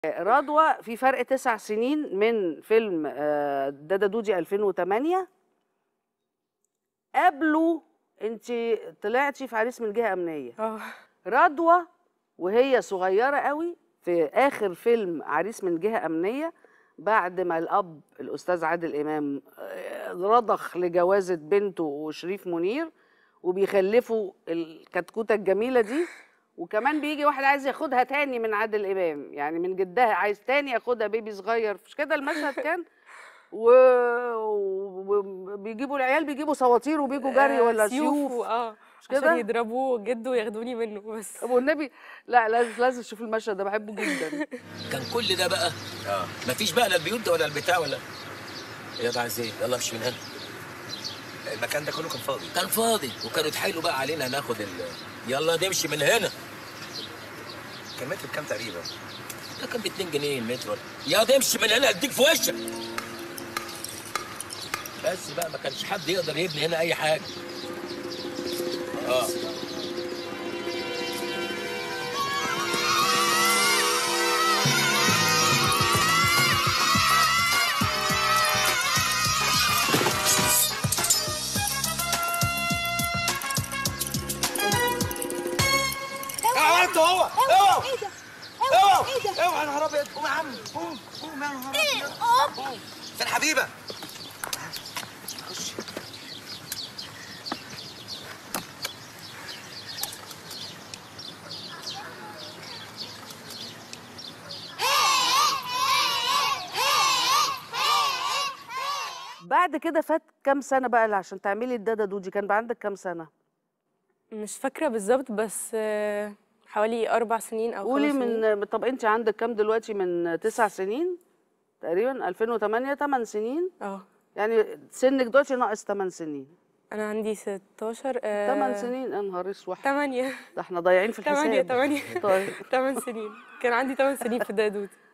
رضوى في فرق تسع سنين من فيلم آه، دادا دودي 2008 قبله انت طلعتي في عريس من جهه امنيه اه رضوى وهي صغيره قوي في اخر فيلم عريس من جهه امنيه بعد ما الاب الاستاذ عادل امام آه، رضخ لجوازه بنته وشريف منير وبيخلفوا الكتكوته الجميله دي وكمان بيجي واحد عايز ياخدها تاني من عادل امام يعني من جدها عايز تاني ياخدها بيبي صغير مش كده المشهد كان و- وبيجيبوا العيال بيجيبوا سواطير وبيجوا جري آه، ولا سيوف سيوف و- اه مش كده؟ عشان يضربوه جده وياخدوني منه بس طب والنبي لا لازم لازم تشوف المشهد ده بحبه جدا كان كل ده بقى اه مفيش بقى لا البيوت ده ولا البتاع ولا يا ده عايز ايه يلا امشي من هنا المكان ده كله كان فاضي كان فاضي وكانوا اتحايلوا بقى علينا ناخد ال يلا نمشي من هنا كان متر بكام تقريبا ده كان ب 2 جنيه المتر يا امشي من هنا اديك في وشك بس بقى ما كانش حد يقدر يبني هنا اي حاجه اه اوعى انت هو اوعى ايه ده؟ اوعى ايه ده؟ اوعى يا نهار ابيض قوم يا عم قوم قوم يا نهار ايه ابيض قوم قوم فين حبيبه خش بعد كده فات كام سنه بقى عشان تعملي الدادا دودي كان بقى عندك كام سنه مش فاكره بالظبط بس آه، حوالي اربع سنين او قولي خمس سنين. من طب انت عندك كام دلوقتي من تسع سنين تقريبا 2008 8 سنين اه يعني سنك دلوقتي ناقص 8 سنين انا عندي 16 8 سنين يا نهار اسود 8 ده احنا ضايعين في الحساب 8 8 طيب 8 سنين كان عندي 8 سنين في دادوت